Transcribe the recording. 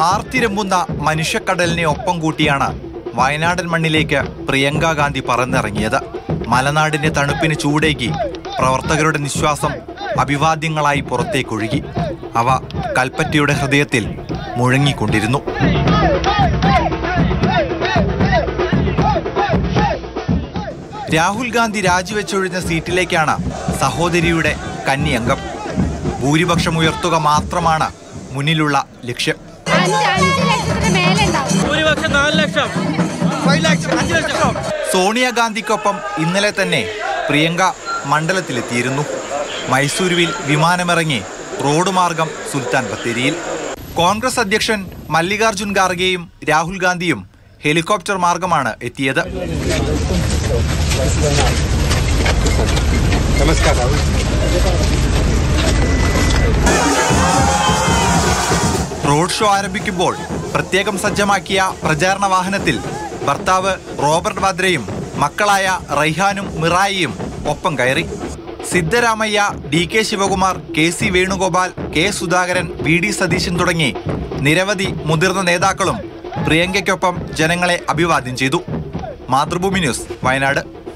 ആർത്തിരമ്പുന്ന മനുഷ്യക്കടലിനെ ഒപ്പം കൂട്ടിയാണ് വയനാടൻ മണ്ണിലേക്ക് പ്രിയങ്ക ഗാന്ധി പറന്നിറങ്ങിയത് മലനാടിന്റെ തണുപ്പിന് ചൂടേകി പ്രവർത്തകരുടെ നിശ്വാസം അഭിവാദ്യങ്ങളായി പുറത്തേക്കൊഴുകി അവ കൽപ്പറ്റയുടെ ഹൃദയത്തിൽ മുഴങ്ങിക്കൊണ്ടിരുന്നു രാഹുൽ ഗാന്ധി രാജിവെച്ചൊഴിഞ്ഞ സീറ്റിലേക്കാണ് സഹോദരിയുടെ കന്നിയംഗം ഭൂരിപക്ഷം ഉയർത്തുക മാത്രമാണ് മുന്നിലുള്ള ലക്ഷ്യം അഞ്ച് അഞ്ച് ലക്ഷത്തിന് മേലെ ഉണ്ടാവും ഭൂരിപക്ഷം നാല് ലക്ഷം അഞ്ച് ലക്ഷം സോണിയാഗാന്ധിക്കൊപ്പം ഇന്നലെ തന്നെ പ്രിയങ്ക മണ്ഡലത്തിലെത്തിയിരുന്നു മൈസൂരുവിൽ വിമാനമിറങ്ങി റോഡ് മാർഗം സുൽത്താൻ ബത്തേരിയിൽ കോൺഗ്രസ് അധ്യക്ഷൻ മല്ലികാർജുൻ ഖാർഗെയും രാഹുൽ ഗാന്ധിയും ഹെലികോപ്റ്റർ മാർഗമാണ് എത്തിയത് റോഡ് ഷോ ആരംഭിക്കുമ്പോൾ പ്രത്യേകം സജ്ജമാക്കിയ പ്രചാരണ വാഹനത്തിൽ ഭർത്താവ് റോബർട്ട് വാദ്രയും മക്കളായ റൈഹാനും മിറായിയും ഒപ്പം കയറി Siddaramaiah D K Shivakumar K C Venugopal K Sudhakaran V D Satheesan തുടങ്ങി നിരവധി മുതിർന്ന നേതാക്കളും പ്രിയങ്കയ്ക്കൊപ്പം ജനങ്ങളെ അഭിവാദ്യം ചെയ്തു മാതൃഭൂമി ന്യൂസ് വയനാട്